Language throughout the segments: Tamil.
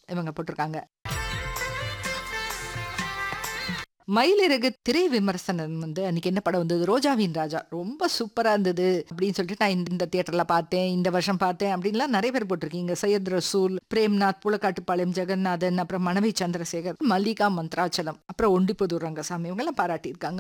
இவங்க போட்டிருக்காங்க மயிலிறகு திரை விமர்சனம் வந்து அன்னைக்கு என்ன படம் வந்தது ரோஜாவின் ராஜா ரொம்ப சூப்பரா இருந்தது அப்படின்னு சொல்லிட்டு நான் இந்த- இந்த தியேட்டர்ல பார்த்தேன் இந்த வருஷம் பார்த்தேன் அப்படின்லாம் நிறைய பேர் போட்டிருக்கீங்க சையத் ரசூல் பிரேம்நாத் புலக்காட்டுப்பாளையம் ஜெகநாதன் அப்புறம் மனைவி சந்திரசேகர் மல்லிகா மந்த்ராச்சலம் அப்புறம் ஒண்டிப்புதூர் ரங்கசாமி இவங்க எல்லாம் பாராட்டியிருக்காங்க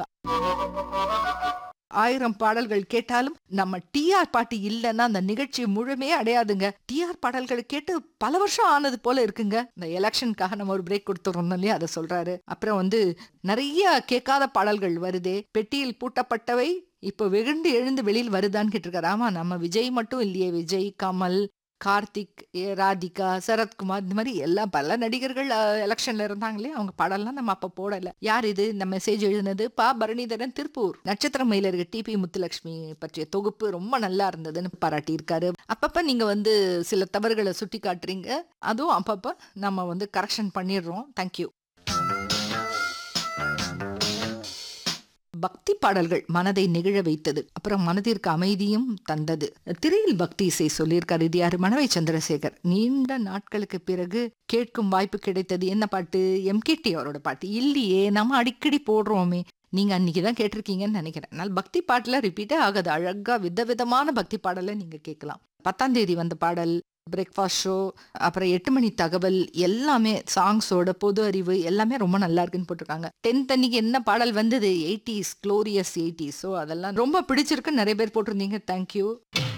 ஆயிரம் பாடல்கள் கேட்டாலும் நம்ம டிஆர் பாட்டு இல்லைன்னா அந்த நிகழ்ச்சி முழுமையே அடையாதுங்க டிஆர் பாடல்கள் கேட்டு பல வருஷம் ஆனது போல இருக்குங்க இந்த எலெக்ஷனுக்காக நம்ம ஒரு பிரேக் கொடுத்துறோம் இல்லையா அதை சொல்றாரு அப்புறம் வந்து நிறைய கேட்காத பாடல்கள் வருதே பெட்டியில் பூட்டப்பட்டவை இப்போ வெகுண்டு எழுந்து வெளியில் வருதான்னு கேட்டிருக்காரு ஆமா நம்ம விஜய் மட்டும் இல்லையே விஜய் கமல் கார்த்திக் ஏ, ராதிகா சரத்குமார் இந்த மாதிரி எல்லா பல நடிகர்கள் எலெக்ஷன்ல இருந்தாங்களே அவங்க பாடல்லாம் நம்ம அப்ப போடல யார் இது இந்த மெசேஜ் எழுதினது பா பரணிதரன் திருப்பூர் நட்சத்திர மயிலருக்கு டிபி முத்துலட்சுமி பற்றிய தொகுப்பு ரொம்ப நல்லா இருந்ததுன்னு பாராட்டியிருக்காரு அப்பப்ப நீங்க வந்து சில தவறுகளை சுட்டி காட்டுறீங்க அதுவும் அப்பப்ப நம்ம வந்து கரெக்ஷன் பண்ணிடுறோம் தேங்க்யூ பக்தி பாடல்கள் மனதை நிகழ வைத்தது அப்புறம் மனதிற்கு அமைதியும் தந்தது திரையில் பக்தி இசை சொல்லியிருக்காரு இது யாரு மனவை சந்திரசேகர் நீண்ட நாட்களுக்கு பிறகு கேட்கும் வாய்ப்பு கிடைத்தது என்ன பாட்டு எம்கேடி அவரோட பாட்டு இல்லையே நம்ம அடிக்கடி போடுறோமே நீங்க அன்னைக்கு தான் கேட்டிருக்கீங்கன்னு நினைக்கிறேன் அதனால பக்தி பாட்டுல ரிப்பீட்டே ஆகாது அழகா விதவிதமான பக்தி பாடலை நீங்க கேட்கலாம் பத்தாம் தேதி வந்த பாடல் பிரேக்ஃபாஸ்ட் ஷோ அப்புறம் எட்டு மணி தகவல் எல்லாமே சாங்ஸோட பொது அறிவு எல்லாமே ரொம்ப நல்லா இருக்குன்னு போட்டிருக்காங்க டென்த் அன்னைக்கு என்ன பாடல் வந்தது எயிட்டிஸ் க்ளோரியஸ் எயிட்டிஸ் ஸோ அதெல்லாம் ரொம்ப பிடிச்சிருக்கு நிறைய பேர் போட்டிருந்தீங்க தேங்க்யூ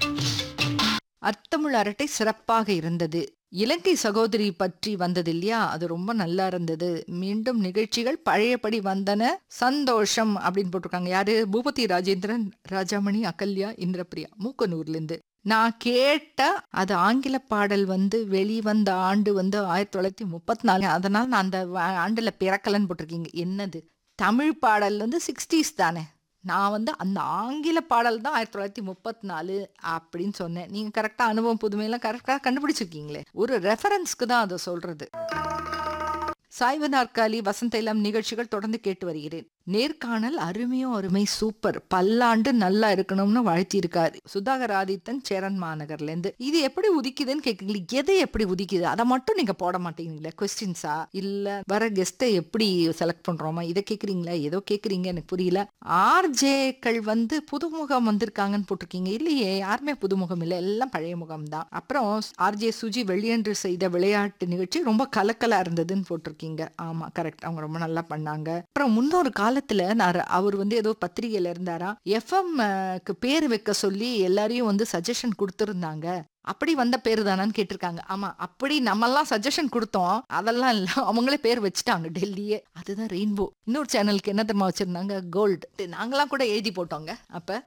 அர்த்தமுள்ள அரட்டை சிறப்பாக இருந்தது இலங்கை சகோதரி பற்றி வந்தது இல்லையா அது ரொம்ப நல்லா இருந்தது மீண்டும் நிகழ்ச்சிகள் பழையபடி வந்தன சந்தோஷம் அப்படின்னு போட்டிருக்காங்க யாரு பூபதி ராஜேந்திரன் ராஜாமணி அகல்யா இந்திரபிரியா மூக்கனூர்ல இருந்து நான் கேட்ட அது ஆங்கில பாடல் வந்து வெளிவந்த ஆண்டு வந்து ஆயிரத்தி தொள்ளாயிரத்தி முப்பத்தி நாலு அதனால நான் அந்த வ- ஆண்டுல பிறக்கலன்னு போட்டிருக்கீங்க என்னது தமிழ் பாடல் வந்து சிக்ஸ்டீஸ் தானே நான் வந்து அந்த ஆங்கில பாடல் தான் ஆயிரத்தி தொள்ளாயிரத்தி முப்பத்தி நாலு அப்படின்னு சொன்னேன் நீங்க கரெக்டா அனுபவம் புதுமையெல்லாம் கரெக்டா கண்டுபிடிச்சிருக்கீங்களே ஒரு ரெஃபரன்ஸ்க்கு தான் அதை சொல்றது சாய்வு நாற்காலி வசந்த இளம் நிகழ்ச்சிகள் தொடர்ந்து கேட்டு வருகிறேன் நேர்காணல் அருமையும் அருமை சூப்பர் பல்லாண்டு நல்லா இருக்கணும்னு வாழ்த்தியிருக்காரு சுதாகர் ஆதித்தன் சேரன் மாநகர்ல இருந்து இது எப்படி உதிக்குதுன்னு கேக்குறீங்களா எதை எப்படி உதிக்குது அதை மட்டும் நீங்க போட மாட்டேங்கிறீங்களா கொஸ்டின்ஸா இல்ல வர கெஸ்ட்டை எப்படி செலக்ட் பண்றோமா இதை கேக்குறீங்களா ஏதோ கேக்குறீங்க எனக்கு புரியல ஆர்ஜேக்கள் வந்து புதுமுகம் வந்திருக்காங்கன்னு போட்டிருக்கீங்க இல்லையே யாருமே புதுமுகம் இல்லை எல்லாம் பழைய முகம் தான் அப்புறம் ஆர்ஜே சுஜி வெள்ளியன்று செய்த விளையாட்டு நிகழ்ச்சி ரொம்ப கலக்கலா இருந்ததுன்னு போட்டிருக்கீங்க ஆமா கரெக்ட் அவங்க ரொம்ப நல்லா பண்ணாங்க அப்புறம் முன்னொரு காலத்துல நான் ர- அவர் வந்து ஏதோ பத்திரிகையில இருந்தாரா எஃப்எம் க்கு பேர் வைக்க சொல்லி எல்லாரையும் வந்து சஜஷன் கொடுத்துருந்தாங்க அப்படி வந்த பேரு தானான்னு கேட்டிருக்காங்க ஆமா அப்படி நம்மெல்லாம் சஜஷன் கொடுத்தோம் அதெல்லாம் இல்ல அவங்களே பேர் வச்சுட்டாங்க டெல்லியே அதுதான் ரெயின்போ இன்னொரு சேனலுக்கு என்ன தெரியுமா வச்சிருந்தாங்க கோல்டு நாங்களாம் கூட எழுதி போட்டோங்க அப்ப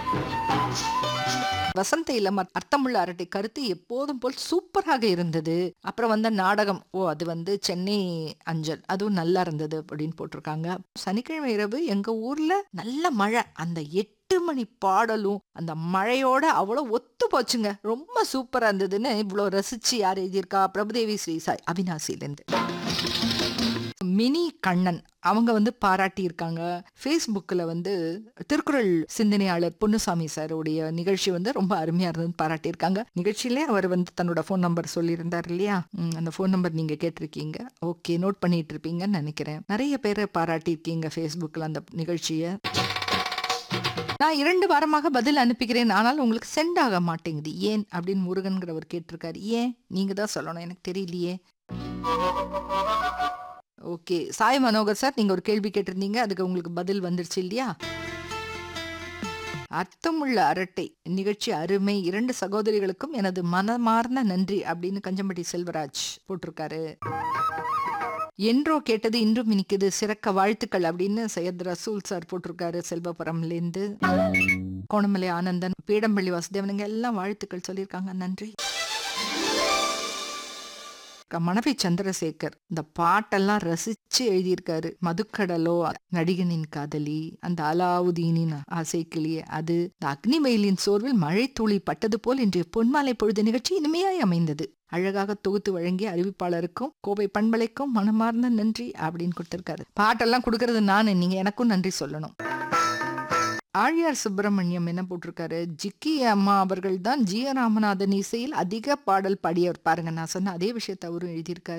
வசந்த இளம் அர்த்தமுள்ள அரட்டை கருத்து எப்போதும் போல் சூப்பராக இருந்தது அப்புறம் வந்த நாடகம் ஓ அது வந்து சென்னை அஞ்சல் அதுவும் நல்லா இருந்தது அப்படின்னு போட்டிருக்காங்க சனிக்கிழமை இரவு எங்க ஊர்ல நல்ல மழை அந்த எட்டு மணி பாடலும் அந்த மழையோட அவ்வளோ ஒத்து போச்சுங்க ரொம்ப சூப்பரா இருந்ததுன்னு இவ்வளோ ரசிச்சு யார் எழுதியிருக்கா பிரபுதேவி ஸ்ரீசாய் அவினாசிலேருந்து மினி கண்ணன் அவங்க வந்து பாராட்டி இருக்காங்க ஃபேஸ்புக்கில் வந்து திருக்குறள் சிந்தனையாளர் பொன்னுசாமி சாருடைய நிகழ்ச்சி வந்து ரொம்ப அருமையா இருந்ததுன்னு பாராட்டியிருக்காங்க நிகழ்ச்சியிலே அவர் வந்து தன்னோட ஃபோன் நம்பர் சொல்லியிருந்தார் இல்லையா ம், அந்த ஃபோன் நம்பர் நீங்க கேட்டிருக்கீங்க ஓகே நோட் பண்ணிட்டு இருப்பீங்கன்னு நினைக்கிறேன் நிறைய பேரை பாராட்டியிருக்கீங்க ஃபேஸ்புக்கில் அந்த நிகழ்ச்சியை நான் இரண்டு வாரமாக பதில் அனுப்புகிறேன் ஆனால் உங்களுக்கு சென்ட் ஆக மாட்டேங்குது ஏன் அப்படின்னு முருகன்கிறவர் கேட்டிருக்காரு ஏன் நீங்க தான் சொல்லணும் எனக்கு தெரியலையே ஓகே சாய் மனோகர் சார் நீங்க ஒரு கேள்வி கேட்டிருந்தீங்க அதுக்கு உங்களுக்கு பதில் வந்துருச்சு இல்லையா அர்த்தமுள்ள அரட்டை நிகழ்ச்சி அருமை இரண்டு சகோதரிகளுக்கும் எனது மனமார்ந்த நன்றி அப்படின்னு கஞ்சம்பட்டி செல்வராஜ் போட்டிருக்காரு என்றோ கேட்டது இன்றும் இனிக்குது சிறக்க வாழ்த்துக்கள் அப்படின்னு சையத் ரசூல் சார் போட்டிருக்காரு செல்வபுரம்லேருந்து கோணமலை ஆனந்தன் பீடம்பள்ளி வாசுதேவனுங்க எல்லாம் வாழ்த்துக்கள் சொல்லியிருக்காங்க நன்றி க- மனைவி சந்திரசேகர் இந்த பாட்டெல்லாம் ரசிச்சு எழுதியிருக்காரு மதுக்கடலோ நடிகனின் காதலி அந்த அலாவுதீனின் ஆசைக்கிளியே அது இந்த அக்னிமயிலின் சோர்வில் மழை துளி பட்டது போல் இன்றைய பொன்மாலை பொழுது நிகழ்ச்சி இனிமையாய் அமைந்தது அழகாக தொகுத்து வழங்கிய அறிவிப்பாளருக்கும் கோவை பண்பலைக்கும் மனமார்ந்த நன்றி அப்படின்னு கொடுத்திருக்காரு பாட்டெல்லாம் கொடுக்கறது நான் நீங்க எனக்கும் நன்றி சொல்லணும் ஆழியார் சுப்பிரமணியம் என்ன போட்டிருக்காரு ஜிக்கி அம்மா அவர்கள் தான் ஜி ஆர் ராமநாதன் இசையில் அதிக பாடல் பாடியவர் பாருங்க நான் சொன்ன அதே விஷயத்தை அவரும் எழுதியிருக்காரு